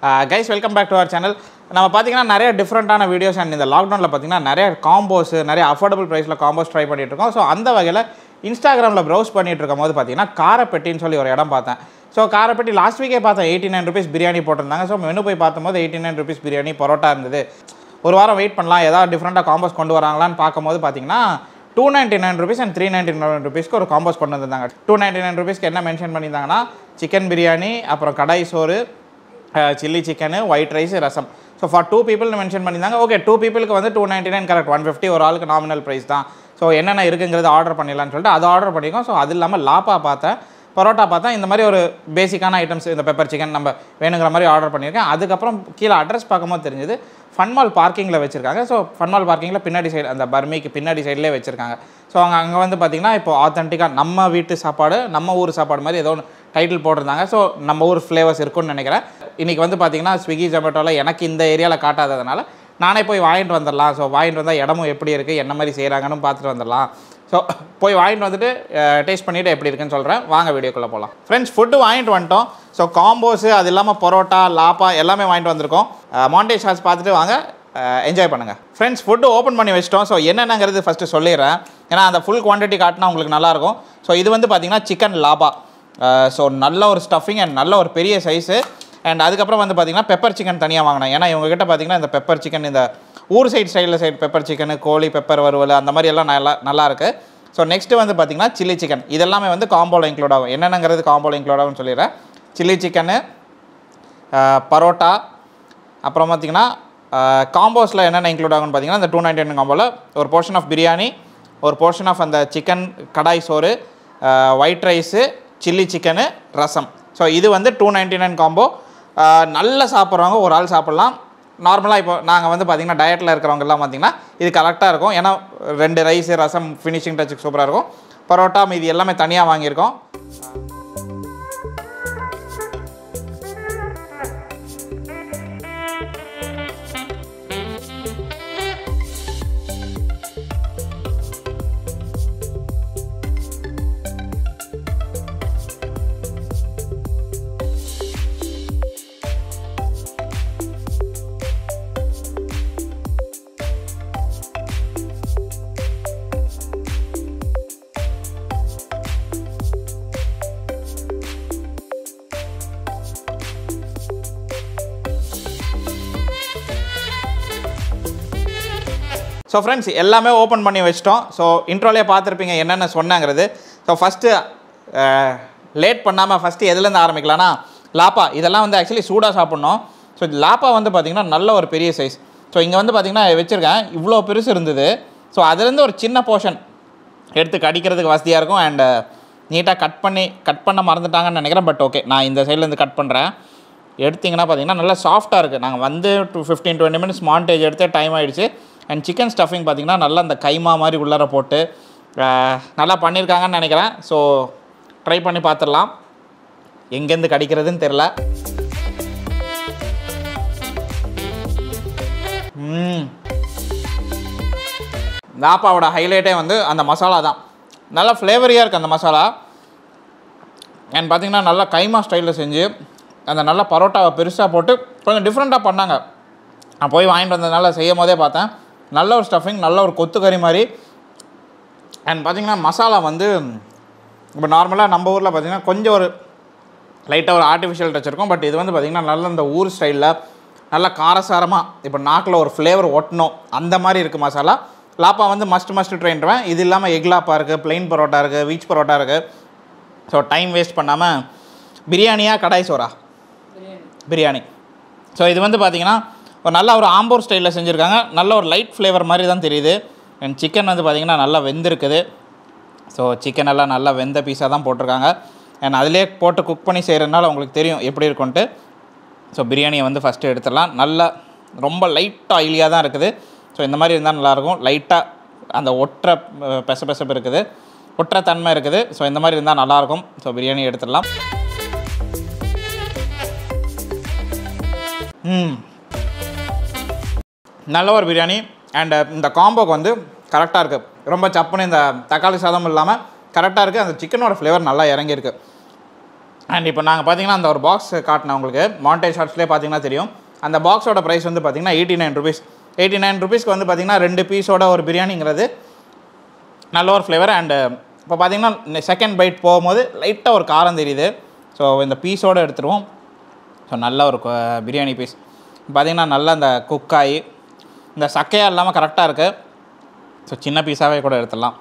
guys welcome back to our channel நம்ம பார்த்தீங்கன்னா நிறைய டிஃப்ரெண்ட்டான வீடியோஸ் அண்ட் இந்த லாக்டவுனில் பார்த்தீங்கன்னா நிறைய காம்போஸ் நிறைய அஃபோர்டபுள் ப்ரைஸில் காம்போஸ் ட்ரை பண்ணிட்டு இருக்கோம் ஸோ அந்த வகையில் இன்ஸ்டாகிராமில் ப்ரௌஸ் பண்ணிட்டு இருக்கும் போது பார்த்தீங்கன்னா காரப்பெட்டின்னு சொல்லி ஒரு இடம் பார்த்தேன் ஸோ காரப்பெட்டி லாஸ்ட் வீக்கே பார்த்தேன் எயிட்டி நைன் ருபீஸ் பிரியாணி போட்டிருந்தாங்க ஸோ மெனு போய் பார்த்தம்போது eighty nine rupees biryani parotta இருந்தது ஒரு வாரம் வெயிட் பண்ணலாம் ஏதாவது டிஃப்ரெண்ட்டாக காம்போஸ் கொண்டு வராங்களான்னு பார்க்கும்போது பார்த்தீங்கன்னா two ninety nine rupees and three ninety nine ருபீஸ்க்கு ஒரு காம்போஸ் கொண்டு வந்திருந்தாங்க டூ நைன்ட்டி நைன் ருபீஸ்க்கு என்ன மென்ஷன் பண்ணியிருந்தாங்கன்னா சிக்கன் பிரியாணி அப்புறம் கடாய் சோறு chilli chicken white rice rasam so for two பீப்புள்னு மென்ஷன் பண்ணியிருந்தாங்க ஓகே டூ பீப்புளுக்கு வந்து two ninety nine correct one fifty ஒரு ஆளுக்கு நாமினல் ப்ரைஸ் தான் ஸோ என்னென்ன இருக்குங்கிறது ஆர்டர் பண்ணிடலாம்னு சொல்லிட்டு அது ஆர்டர் பண்ணியிருக்கோம் ஸோ அது இல்லாமல் லாப்பா பார்த்தேன் பரோட்டா பார்த்தா இந்த மாதிரி ஒரு பேசிக்கான ஐட்டம்ஸ் இந்த பெப்பர் சிக்கன் நம்ம வேணுங்கிற மாதிரி ஆர்டர் பண்ணியிருக்கேன் அதுக்கப்புறம் கீழே அட்ரஸ் பார்க்கும்போது தெரிஞ்சது ஃபன்மால் பார்க்கிங்கில் வச்சுருக்காங்க ஸோ ஃபன்மால் பார்க்கிங்கில் பின்னாடி சைடு அந்த பர்மிக்கு பின்னாடி சைட்லேயே வச்சுருக்காங்க ஸோ அங்கே அங்கே வந்து பார்த்திங்கன்னா இப்போ ஆத்தென்டிக்காக நம்ம வீட்டு சாப்பாடு நம்ம ஊர் சாப்பாடு மாதிரி ஏதோ ஒன்று டைட்டில் போட்டிருந்தாங்க ஸோ நம்ம ஊர் ஃப்ளேவர்ஸ் இருக்கும்னு நினைக்கிறேன் இன்றைக்கி வந்து பார்த்திங்கன்னா ஸ்விக்கி ஜொமேட்டோவில் எனக்கு இந்த ஏரியாவில் காட்டாததுனால நானே போய் வாங்கிட்டு வந்துடலாம் ஸோ வாங்கிட்டு வந்தால் இடமும் எப்படி இருக்குது என்ன மாதிரி செய்கிறாங்கன்னு பார்த்துட்டு வந்துடலாம் ஸோ போய் வாங்கிட்டு வந்துட்டு டேஸ்ட் பண்ணிவிட்டு எப்படி இருக்குன்னு சொல்கிறேன் வாங்க வீடியோக்குள்ளே போகலாம் ஃப்ரெண்ட்ஸ் ஃபுட்டு வாங்கிட்டு வந்துட்டோம் ஸோ காம்போஸு அது இல்லாமல் பரோட்டா லாப்பா எல்லாமே வாங்கிட்டு வந்திருக்கோம் மாண்டேஜ் ஷார்ட்ஸ் பார்த்துட்டு வாங்க என்ஜாய் பண்ணுங்கள் ஃப்ரெண்ட்ஸ் ஃபுட்டு ஓப்பன் பண்ணி வச்சிட்டோம் ஸோ என்னென்னங்கிறது ஃபஸ்ட்டு சொல்லிடுறேன் ஏன்னா அந்த ஃபுல் குவான்டிட்டி காட்டினா உங்களுக்கு நல்லாயிருக்கும் ஸோ இது வந்து பார்த்திங்கன்னா சிக்கன் லாபா ஸோ நல்ல ஒரு ஸ்டஃபிங் அண்ட் நல்ல ஒரு பெரிய சைஸு அண்ட் அதுக்கப்புறம் வந்து பார்த்திங்கன்னா பெப்பர் சிக்கன் தனியாக வாங்கினேன் ஏன்னா இவங்ககிட்ட பார்த்திங்கன்னா இந்த பெப்பர் சிக்கன் இந்த ஊர் சைடு ஸ்டைலில் சைடு பெப்பர் சிக்கனு கோழி பெப்பர் வறுவல் அந்த மாதிரி எல்லாம் நல்லா நல்லா இருக்குது ஸோ நெக்ஸ்ட்டு வந்து பார்த்திங்கன்னா சில்லி சிக்கன் இதெல்லாமே வந்து காம்போவில் இன்க்ளூட் ஆகும் என்னென்னங்கிறது காம்போவில் இன்க்ளூட் ஆகும்னு சொல்லிடுறேன் சில்லி சிக்கனு பரோட்டா அப்புறம் பார்த்திங்கன்னா காம்போஸில் என்னென்ன இன்க்ளூட் ஆகும்னு பார்த்தீங்கன்னா இந்த டூ நைன்டி நைன் காம்போவில் ஒரு போர்ஷன் ஆஃப் பிரியாணி ஒரு போர்ஷன் ஆஃப் அந்த சிக்கன் கடாய் சோறு white rice chilli chicken rasam so இது வந்து டூ நைன்டி நைன் காம்போ நல்லா சாப்பிட்றவங்க ஒரு ஆள் சாப்பிட்லாம் நார்மலாக இப்போ நாங்கள் வந்து பார்த்திங்கன்னா டயட்டில் இருக்கிறவங்கெல்லாம் பார்த்திங்கன்னா இது கரெக்டாக இருக்கும் ஏன்னா ரெண்டு ரைஸு ரசம் ஃபினிஷிங் டச்சுக்கு சூப்பராக இருக்கும் பரோட்டா மீதி எல்லாமே தனியாக வாங்கியிருக்கோம் ஸோ ஃப்ரெண்ட்ஸ் எல்லாமே ஓப்பன் பண்ணி வச்சிட்டோம் ஸோ இன்ட்ரோலே பார்த்துருப்பீங்க என்னென்ன சொன்னாங்கிறது ஸோ ஃபஸ்ட்டு லேட் பண்ணாமல் ஃபஸ்ட்டு எதுலேருந்து ஆரம்பிக்கலாம்னா லாப்பா இதெல்லாம் வந்து ஆக்சுவலி சூடாக சாப்பிட்ணும் ஸோ லாப்பா வந்து பார்த்திங்கன்னா நல்ல ஒரு பெரிய சைஸ் ஸோ இங்கே வந்து பார்த்திங்கன்னா வச்சுருக்கேன் இவ்வளோ பெருசு இருந்தது ஸோ அதுலேருந்து ஒரு சின்ன போர்ஷன் எடுத்து கடிக்கிறதுக்கு வசதியாக இருக்கும் அண்டு நீட்டாக கட் பண்ணி கட் பண்ண மறந்துட்டாங்கன்னு நினைக்கிறேன் பட் ஓகே நான் இந்த சைட்லேருந்து கட் பண்ணுறேன் எடுத்திங்கன்னா பார்த்தீங்கன்னா நல்லா சாஃப்ட்டாக இருக்குது நாங்கள் வந்து டூ ஃபிஃப்டீன் டுவெண்ட்டி மினிட்ஸ் மாண்டேஜ் எடுத்து டைம் ஆகிடுச்சு அண்ட் சிக்கன் ஸ்டஃபிங் பார்த்திங்கன்னா நல்லா அந்த கைமா மாதிரி உள்ளார போட்டு நல்லா பண்ணியிருக்காங்கன்னு நினைக்கிறேன் ஸோ ட்ரை பண்ணி பார்த்துடலாம் எங்கேருந்து கடிக்கிறதுன்னு தெரில நாப்பாவோட ஹைலைட்டே வந்து அந்த மசாலா தான் நல்லா ஃப்ளேவரியாக இருக்குது அந்த மசாலா அண்ட் பார்த்திங்கன்னா நல்லா கைமா ஸ்டைலில் செஞ்சு அந்த நல்ல பரோட்டாவை பெருசாக போட்டு கொஞ்சம் டிஃப்ரெண்ட்டாக பண்ணாங்க நான் போய் வாங்கிட்டு வந்ததுனால செய்யும் போதே பார்த்தேன் நல்ல ஒரு ஸ்டஃபிங் நல்ல ஒரு கொத்து கறி மாதிரி அண்ட் பார்த்திங்கன்னா மசாலா வந்து இப்போ நார்மலாக நம்ம ஊரில் பார்த்திங்கன்னா கொஞ்சம் ஒரு லைட்டாக ஒரு ஆர்டிஃபிஷியல் டச் இருக்கும் பட் இது வந்து பார்த்திங்கன்னா நல்ல இந்த ஊர் ஸ்டைலில் நல்லா காரசாரமாக இப்போ நாக்கில் ஒரு ஃப்ளேவர் ஒட்டணும் அந்த மாதிரி இருக்குது மசாலா லாப்பா வந்து மஸ்ட் மஸ்ட் ட்ரெயின்டுவேன் இது இல்லாமல் எக் லாப்பா இருக்குது பிளெயின் பரோட்டா இருக்குது வீச் பரோட்டா இருக்குது ஸோ டைம் வேஸ்ட் பண்ணாமல் பிரியாணியா கடாய் சோறா பிரியாணி ஸோ இது வந்து பார்த்திங்கன்னா ஒரு நல்ல ஒரு ஆம்பூர் ஸ்டைலில் செஞ்சுருக்காங்க நல்ல ஒரு லைட் ஃப்ளேவர் மாதிரி தான் தெரியுது அண்ட் சிக்கன் வந்து பார்த்திங்கன்னா நல்லா வெந்திருக்குது ஸோ சிக்கன் எல்லாம் நல்லா வெந்த பீஸாக தான் போட்டிருக்காங்க அண்ட் அதிலே போட்டு குக் பண்ணி செய்கிறதுனால உங்களுக்கு தெரியும் எப்படி இருக்கும்ன்ட்டு ஸோ பிரியாணியை வந்து ஃபஸ்ட்டு எடுத்துடலாம் நல்லா ரொம்ப லைட் ஆயிலியாக தான் இருக்குது ஸோ இந்த மாதிரி இருந்தால் நல்லாயிருக்கும் லைட்டாக அந்த ஒற்ற பெச பெசப்பு இருக்குது ஒற்ற தன்மை இருக்குது ஸோ இந்த மாதிரி இருந்தால் நல்லாயிருக்கும் ஸோ பிரியாணி எடுத்துடலாம் ம் நல்ல ஒரு பிரியாணி அண்ட் இந்த காம்போக்கு வந்து கரெக்டாக இருக்குது ரொம்ப சப்புன்னு இந்த தக்காளி சாதம் இல்லாமல் கரெக்டாக இருக்குது அந்த சிக்கனோட ஃப்ளேவர் நல்லா இறங்கியிருக்கு அண்ட் இப்போ நாங்கள் பார்த்தீங்கன்னா அந்த ஒரு பாக்ஸ் காட்டினேன் உங்களுக்கு மாண்டேஜ் ஷார்ட்ஸ்லேயே பார்த்தீங்கன்னா தெரியும் அந்த பாக்ஸோட ப்ரைஸ் வந்து பார்த்தீங்கன்னா eighty nine rupees eighty nine ருபீஸ்க்கு வந்து பார்த்தீங்கன்னா ரெண்டு பீஸோட ஒரு பிரியாணிங்கிறது நல்ல ஒரு ஃப்ளேவர் அண்டு இப்போ பார்த்தீங்கன்னா செகண்ட் பைட் போகும்போது லைட்டாக ஒரு காரம் தெரியுது ஸோ இந்த பீஸோடு எடுத்துருவோம் ஸோ நல்ல ஒரு கொ- பிரியாணி பீஸ் பார்த்தீங்கன்னா நல்லா இந்த குக்காயி இந்த சக்கையாக இல்லாமல் கரெக்டாக இருக்குது ஸோ சின்ன பீஸாகவே கூட எடுத்துடலாம்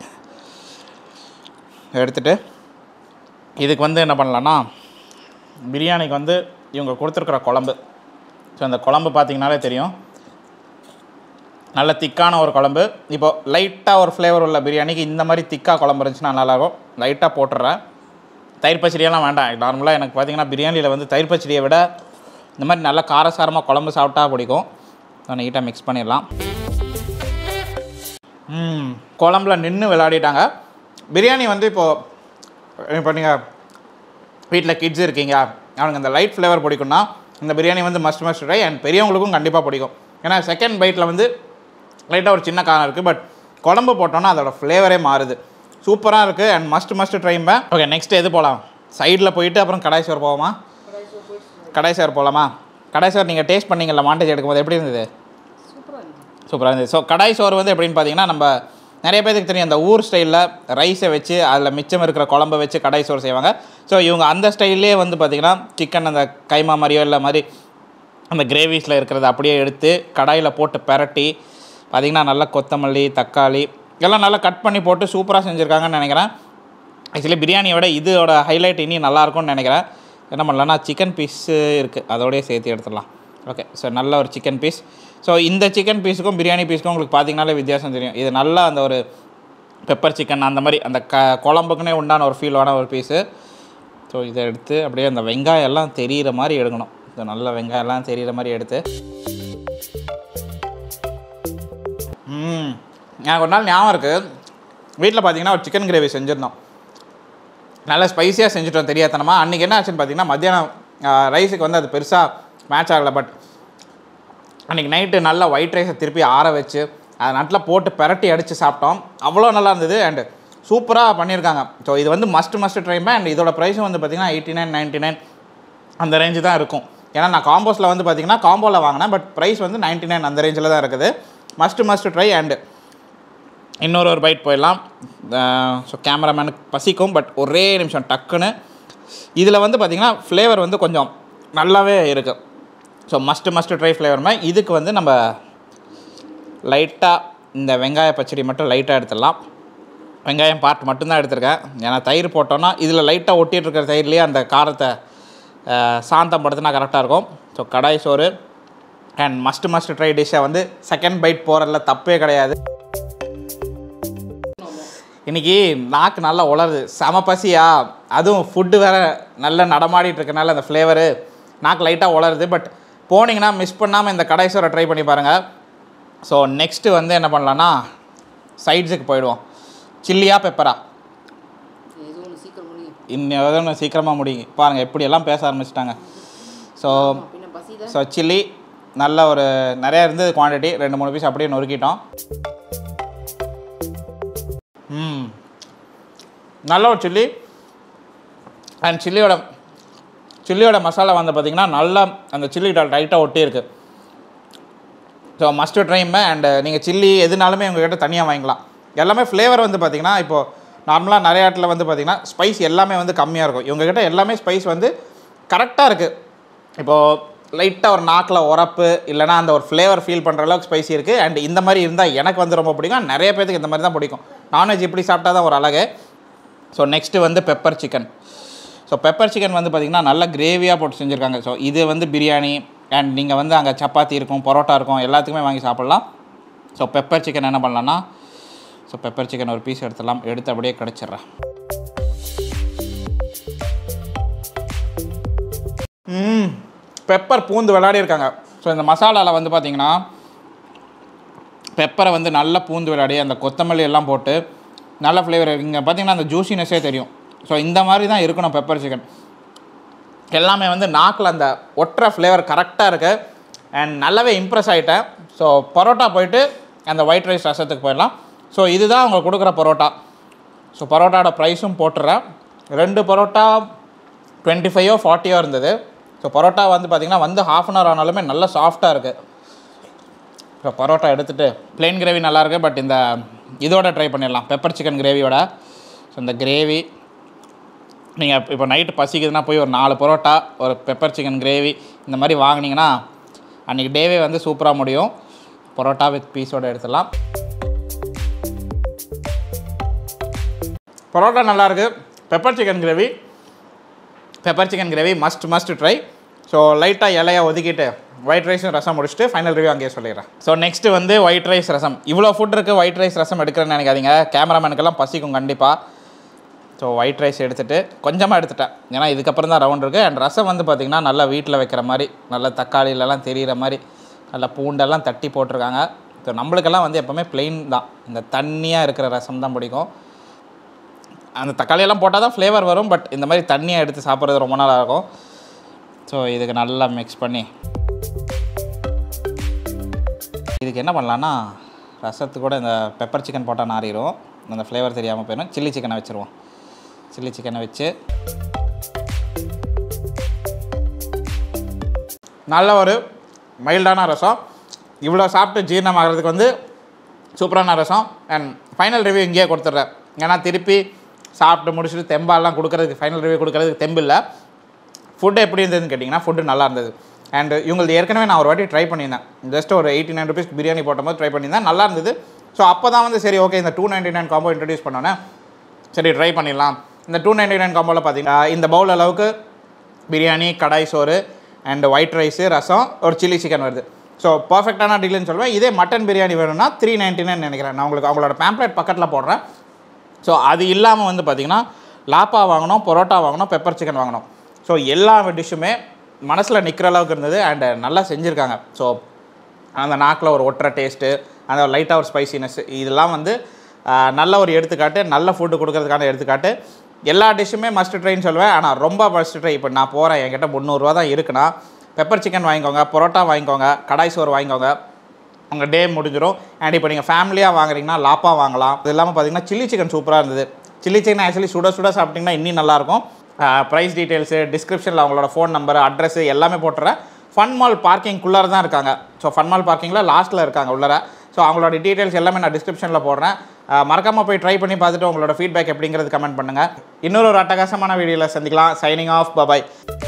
எடுத்துட்டு இதுக்கு வந்து என்ன பண்ணலான்னா பிரியாணிக்கு வந்து இவங்க கொடுத்துருக்குற குழம்பு ஸோ அந்த குழம்பு பார்த்தீங்கனாலே தெரியும் நல்ல திக்கான ஒரு குழம்பு இப்போ லைட்டாக ஒரு ஃப்ளேவர் உள்ள பிரியாணிக்கு இந்த மாதிரி திக்காக குழம்பு இருந்துச்சுன்னா நல்லாயிருக்கும் லைட்டாக போட்டுடுறேன் தயிர் பச்சடியெல்லாம் வேண்டாம் நார்மலாக எனக்கு பார்த்தீங்கன்னா பிரியாணியில் வந்து தயிர் பச்சடியை விட இந்த மாதிரி நல்லா காரசாரமாக குழம்பு சாப்பிட்டா பிடிக்கும் நான் நீட்டாக மிக்ஸ் பண்ணிடலாம் ம் குழம்புல நின்று விளையாடிட்டாங்க பிரியாணி வந்து இப்போது இப்போ நீங்கள் வீட்டில் கிட்ஸ் இருக்கீங்க அவனுக்கு இந்த லைட் ஃப்ளேவர் பிடிக்கும்னா இந்த பிரியாணி வந்து மஸ்ட் மஸ்ட் ட்ரை அண்ட் பெரியவங்களுக்கும் கண்டிப்பாக பிடிக்கும் ஏன்னா செகண்ட் பைட்டில் வந்து லைட்டாக ஒரு சின்ன காரம் இருக்குது பட் குழம்பு போட்டோன்னா அதோட ஃப்ளேவரே மாறுது சூப்பராக இருக்குது அண்ட் மஸ்ட் மஸ்ட் ட்ரைம்பேன் ஓகே நெக்ஸ்ட் எது போகலாம் சைடில் போயிட்டு அப்புறம் கடாய் சோறு போவோமா கடாய் சோறு போகலாமா கடாய் சோறு நீங்கள் டேஸ்ட் பண்ணீங்கல்ல மாண்டேஜ் எடுக்கும்போது எப்படி இருந்தது சூப்பராக இருந்தது ஸோ கடாய் சோறு வந்து எப்படின்னு பார்த்தீங்கன்னா நம்ம நிறைய பேருக்கு தெரியும் அந்த ஊர் ஸ்டைலில் ரைஸை வச்சு அதில் மிச்சம் இருக்கிற குழம்பை வச்சு கடாய் சோறு செய்வாங்க ஸோ இவங்க அந்த ஸ்டைல்லே வந்து பார்த்திங்கன்னா சிக்கன் அந்த கைமா மாதிரியோ இல்லை மாதிரி அந்த கிரேவிஸில் இருக்கிறத அப்படியே எடுத்து கடாயில் போட்டு பெரட்டி பார்த்திங்கன்னா நல்லா கொத்தமல்லி தக்காளி எல்லாம் நல்லா கட் பண்ணி போட்டு சூப்பராக செஞ்சுருக்காங்கன்னு நினைக்கிறேன் ஆக்சுவலி பிரியாணியை விட இதோட ஹைலைட் இனி நல்லாயிருக்கும்னு நினைக்கிறேன் என்ன பண்ணலாம்னா சிக்கன் பீஸு இருக்குது அதோடய சேர்த்து எடுத்துடலாம் ஓகே ஸோ நல்ல ஒரு சிக்கன் பீஸ் ஸோ இந்த சிக்கன் பீஸுக்கும் பிரியாணி பீஸுக்கும் உங்களுக்கு பார்த்தீங்கனாலே வித்தியாசம் தெரியும் இது நல்லா அந்த ஒரு பெப்பர் சிக்கன் அந்த மாதிரி அந்த க குழம்புக்குனே உண்டான ஒரு ஃபீலான ஒரு பீஸு ஸோ இதை எடுத்து அப்படியே அந்த வெங்காயம் எல்லாம் தெரியிற மாதிரி எடுக்கணும் இந்த நல்ல வெங்காயம் எல்லாம் தெரியிற மாதிரி எடுத்து ம் எனக்கு ஒரு நாள் ஞாபகம் இருக்குது வீட்டில் பார்த்தீங்கன்னா ஒரு சிக்கன் கிரேவி செஞ்சுருந்தோம் நல்லா ஸ்பைஸியாக செஞ்சுட்டோம் தெரியாதனமா அன்றைக்கி என்ன ஆச்சுன்னு பார்த்தீங்கன்னா மத்தியானம் ரைஸுக்கு வந்து அது பெருசாக மேட்ச் ஆகலை பட் அன்றைக்கி நைட்டு நல்லா ஒயிட் ரைஸை திருப்பி ஆற வச்சு அதை நட்டில் போட்டு பெரட்டி அடித்து சாப்பிட்டோம் அவ்வளோ நல்லா இருந்தது அண்டு சூப்பராக பண்ணியிருக்காங்க ஸோ இது வந்து மஸ்ட் மஸ்ட் ட்ரைமே அண்ட் இதோட ப்ரைஸும் வந்து பார்த்திங்கன்னா எயிட்டி நைன் நைன்ட்டி நைன் அந்த ரேஞ்சு தான் இருக்கும் ஏன்னா நான் காம்போஸில் வந்து பார்த்திங்கன்னா காம்போவில் வாங்கினேன் பட் ப்ரைஸ் வந்து நைன்ட்டி நைன் அந்த ரேஞ்சில் தான் இருக்குது மஸ்ட் மஸ்ட் ட்ரை அண்டு இன்னொரு ஒரு பைட் போயிடலாம் ஸோ கேமராமேனுக்கு பசிக்கும் பட் ஒரே நிமிஷம் டக்குன்னு இதில் வந்து பார்த்திங்கன்னா ஃப்ளேவர் வந்து கொஞ்சம் நல்லாவே இருக்குது so must must try flavour மாதிரி இதுக்கு வந்து நம்ம லைட்டாக இந்த வெங்காய பச்சடி மட்டும் லைட்டாக எடுத்துடலாம் வெங்காயம் பார்ட் மட்டும்தான் எடுத்திருக்கேன் ஏன்னா தயிர் போட்டோன்னா இதில் லைட்டாக ஒட்டிட்டு இருக்கிற தயிர்லேயே அந்த காரத்தை அஹ், சாந்தம் படுத்தினா கரெக்டாக இருக்கும் ஸோ கடாய் சோறு அண்ட் மஸ்ட் மஸ்ட் ட்ரை டிஷ்ஷை வந்து செகண்ட் பைட் போகிறதுல தப்பே கிடையாது இன்னைக்கு நாக்கு நல்லா உலருது செம பசியா அதுவும் ஃபுட்டு வேற நல்லா நடமாடிட்டு இருக்கனால அந்த ஃப்ளேவரு நாக்கு லைட்டாக உலருது பட் போனீங்கன்னா மிஸ் பண்ணாமல் இந்த கடாய் சோறை ட்ரை பண்ணி பாருங்கள் ஸோ நெக்ஸ்ட்டு வந்து என்ன பண்ணலான்னா சைட்ஸுக்கு போயிடுவோம் சில்லியா பெப்பரா ஏதோ ஒன்று சீக்கிரம் முடியும் இன்னும் ஒன்று சீக்கிரமாக முடியும் பாருங்கள் எப்படியெல்லாம் பேச ஆரம்பிச்சிட்டாங்க ஸோ ஆமா, பின்ன பசிதான் ஸோ சில்லி நல்ல ஒரு நிறைய இருந்தது குவாண்டிட்டி ரெண்டு மூணு பீஸ் அப்படியே நொறுக்கிட்டோம் ம் நல்ல ஒரு சில்லி அண்ட் சில்லியோட சில்லியோட மசாலா வந்து பார்த்திங்கன்னா நல்லா அந்த சில்லி டைட்டாக ஒட்டி இருக்கு ஸோ மஸ்ட் ட்ரைம் அண்ட் நீங்கள் சில்லி எதுனாலுமே உங்ககிட்ட தனியாக வாங்கிக்கலாம் எல்லாமே ஃப்ளேவர் வந்து பார்த்திங்கன்னா இப்போது நார்மலாக நிறைய இடத்துல வந்து பார்த்திங்கன்னா ஸ்பைஸ் எல்லாமே வந்து கம்மியாக இருக்கும் இவங்ககிட்ட எல்லாமே ஸ்பைஸ் வந்து கரெக்டாக இருக்குது இப்போது லைட்டாக ஒரு நாக்கில் உரப்பு இல்லைனா அந்த ஒரு ஃப்ளேவர் ஃபீல் பண்ணுற அளவுக்கு ஸ்பைசி இருக்குது அண்ட் இந்த மாதிரி இருந்தால் எனக்கு வந்து ரொம்ப பிடிக்கும் நிறைய பேருக்கு இந்த மாதிரி தான் பிடிக்கும் நான்வெஜ் இப்படி சாப்பிட்டா தான் ஒரு அழகு ஸோ நெக்ஸ்ட்டு வந்து pepper chicken so pepper chicken வந்து பார்த்திங்கன்னா நல்ல கிரேவியாக போட்டு செஞ்சுருக்காங்க ஸோ இது வந்து பிரியாணி அண்ட் நீங்கள் வந்து அங்கே சப்பாத்தி இருக்கும் பரோட்டா இருக்கும் எல்லாத்துக்குமே வாங்கி சாப்பிட்லாம் ஸோ பெப்பர் சிக்கன் என்ன பண்ணலான்னா ஸோ பெப்பர் சிக்கன் ஒரு பீஸ் எடுத்துடலாம் எடுத்து அப்படியே கிடச்சிட்றேன் ம் பெப்பர் பூந்து விளையாடி இருக்காங்க ஸோ இந்த மசாலாவில் வந்து பார்த்தீங்கன்னா பெப்பரை வந்து நல்லா பூந்து விளையாடி அந்த கொத்தமல்லி எல்லாம் போட்டு நல்ல ஃப்ளேவர் இங்கே பார்த்தீங்கன்னா அந்த ஜூசினஸே தெரியும் ஸோ இந்த மாதிரி தான் இருக்கணும் பெப்பர் சிக்கன் எல்லாமே வந்து நாக்கில் அந்த ஒட்டுற ஃப்ளேவர் கரெக்டாக இருக்கு அண்ட் நல்லாவே இம்ப்ரெஸ் ஆகிட்டேன் ஸோ பரோட்டா போயிட்டு அந்த ஒயிட் ரைஸ் ரசத்துக்கு போயிடலாம் ஸோ இதுதான் அவங்க கொடுக்குற பரோட்டா ஸோ பரோட்டாவோட ப்ரைஸும் போட்டுறேன் ரெண்டு பரோட்டா டுவெண்ட்டி ஃபைவோ ஃபார்ட்டியோ இருந்தது ஸோ பரோட்டா வந்து பார்த்திங்கன்னா வந்து ஹாஃப் அன் ஹவர் ஆனாலுமே நல்லா சாஃப்டாக இருக்குது இப்போ பரோட்டா எடுத்துகிட்டு plain கிரேவி நல்லாயிருக்கு பட் இந்த இதோட ட்ரை பண்ணிடலாம் பெப்பர் சிக்கன் கிரேவியோட ஸோ இந்த கிரேவி நீங்கள் இப்போ நைட்டு பசிக்குதுன்னா போய் ஒரு நாலு பரோட்டா ஒரு பெப்பர் சிக்கன் கிரேவி இந்த மாதிரி வாங்குனீங்கன்னா அன்றைக்கி டேவே வந்து சூப்பராக முடியும் பரோட்டா வித் பீஸோட எடுத்துடலாம் பரோட்டா நல்லாயிருக்கு pepper chicken gravy pepper chicken gravy must must try so லைட்டாக இலையை ஒதுக்கிட்டு ஒயிட் ரைஸும் ரசம் முடிச்சுட்டு ஃபைனல் ரிவ்யூ அங்கேயே சொல்லிடுறேன் ஸோ நெக்ஸ்ட்டு வந்து ஒயிட் ரைஸ் ரசம் இவ்வளோ ஃபுட் இருக்குது ஒயிட் ரைஸ் ரசம் எடுக்கிறேன்னு நினைக்காதீங்க கேமராமேனுக்கெல்லாம் பசிக்கும் கண்டிப்பாக ஸோ ஒயிட் ரைஸ் எடுத்துகிட்டு கொஞ்சமாக எடுத்துட்டேன் ஏன்னா இதுக்கப்புறம் தான் ரவுண்ட் இருக்குது அண்ட் ரசம் வந்து பார்த்திங்கன்னா நல்லா வீட்டில் வைக்கிற மாதிரி நல்ல தக்காளியிலலாம் தெரிகிற மாதிரி நல்லா பூண்டெல்லாம் தட்டி போட்டிருக்காங்க ஸோ நம்மளுக்கெல்லாம் வந்து எப்போவுமே plain தான் இந்த தண்ணியாக இருக்கிற ரசம் தான் பிடிக்கும் அந்த தக்காளியெல்லாம் போட்டால் தான் ஃப்ளேவர் வரும் பட் இந்த மாதிரி தண்ணியாக எடுத்து சாப்பிட்றது ரொம்ப நல்லா இருக்கும் ஸோ இதுக்கு நல்லா மிக்ஸ் பண்ணி இதுக்கு என்ன பண்ணலான்னா ரசத்துக்கு கூட இந்த பெப்பர் சிக்கன் போட்டால் நாறிடும் அந்த ஃப்ளேவர் தெரியாமல் போயிடும் சில்லி சிக்கனை வச்சுருவோம் சில்லி சிக்கனை வச்சு நல்ல ஒரு மைல்டான ரசம் இவ்வளோ சாப்பிட்டு ஜீரணம் ஆகிறதுக்கு வந்து சூப்பரான ரசம் அண்ட் ஃபைனல் ரிவ்யூ இங்கேயே கொடுத்துட்றேன் ஏன்னா திருப்பி சாப்பிட்டு முடிச்சுட்டு தெம்பாலாம் கொடுக்கறதுக்கு ஃபைனல் ரிவ்யூ கொடுக்கறதுக்கு தெம்பு இல்லை ஃபுட்டு எப்படி இருந்ததுன்னு கேட்டிங்கன்னா ஃபுட்டு நல்லா இருந்தது அண்ட் இவங்களுக்கு ஏற்கனவே நான் ஒரு வாட்டி ட்ரை பண்ணியிருந்தேன் ஜஸ்ட் ஒரு எயிட்டி நைன் ருபீஸ் பிரியாணி போட்டபோது ட்ரை பண்ணியிருந்தேன் நல்லா இருந்தது ஸோ அப்போ தான் வந்து சரி ஓகே இந்த two ninety nine combo introduce பண்ணோன்னே சரி ட்ரை பண்ணிடலாம் இந்த டூ நைன்ட்டி நைன் காம்போவில் பார்த்தீங்கன்னா இந்த பவுல் அளவுக்கு பிரியாணி கடாய் சோறு அண்ட் ஒயிட் ரைஸு ரசம் ஒரு சில்லி சிக்கன் வருது ஸோ பர்ஃபெக்டான டீல்னு சொல்லுவேன் இதே மட்டன் பிரியாணி வேணும்னா த்ரீ நைன்ட்டி நைன் நினைக்கிறேன் நான் உங்களுக்கு அவங்களோட பேம்ப்ளேட் பக்கத்தில் போடுறேன் ஸோ அது இல்லாமல் வந்து பார்த்திங்கன்னா லாப்பா வாங்கினோம் பரோட்டா வாங்கினோம் பெப்பர் சிக்கன் வாங்கினோம் ஸோ எல்லா டிஷ்ஷுமே மனசில் நிற்கிற அளவுக்கு இருந்தது அண்ட் நல்லா செஞ்சுருக்காங்க ஸோ அந்த நாக்கில் ஒரு ஒட்டுற டேஸ்ட்டு அந்த லைட்டாக ஒரு ஸ்பைசினஸ் இதெல்லாம் வந்து ஆஹ், நல்ல ஒரு எடுத்துக்காட்டு நல்ல ஃபுட்டு கொடுக்கறதுக்கான எடுத்துக்காட்டு எல்லா டிஷ்ஷுமே மஸ்ட் ட்ரைன்னு சொல்லுவேன் ஆனால் ரொம்ப மஸ்ட் ட்ரை இப்போ நான் போகிறேன் என்கிட்ட முந்நூறுரூவா தான் இருக்குன்னா பெப்பர் சிக்கன் வாங்கிக்கோங்க பரோட்டா வாங்கிக்கோங்க கடாய் சோறு வாங்கிக்கோங்க உங்கள் டே முடிஞ்சிடும் அண்ட் இப்போ நீங்கள் ஃபேமிலியாக வாங்குறீங்கன்னா லாப்பா வாங்கலாம் இது இல்லாமல் பார்த்தீங்கன்னா சில்லி சிக்கன் சூப்பராக இருந்தது சில்லி சிக்கன் ஆக்சுவலி சுட சுட சாப்பிட்டிங்கன்னா இன்னும் நல்லாயிருக்கும் ப்ரைஸ் டீட்டெயில்ஸு டிஸ்கிரிப்ஷனில் அவங்களோட ஃபோன் நம்பர் அட்ரஸ் எல்லாமே போட்டுறேன் ஃபன் மால் பார்க்கிங்குள்ளார தான் இருக்காங்க ஸோ ஃபன் மால் பார்க்கிங்கில் லாஸ்ட்டில் இருக்காங்க உள்ளார ஸோ அவங்களோட டீட்டெயில்ஸ் எல்லாமே நான் டிஸ்கிரிப்ஷனில் போடுறேன் மறக்காமல் போய் ட்ரை பண்ணி பார்த்துட்டு உங்களோட ஃபீட்பேக் எப்படிங்கிறது கமெண்ட் பண்ணுங்கள் இன்னொரு ஒரு அட்டகாசமான வீடியோவில் சந்திக்கலாம் சைனிங் ஆஃப் பபாய்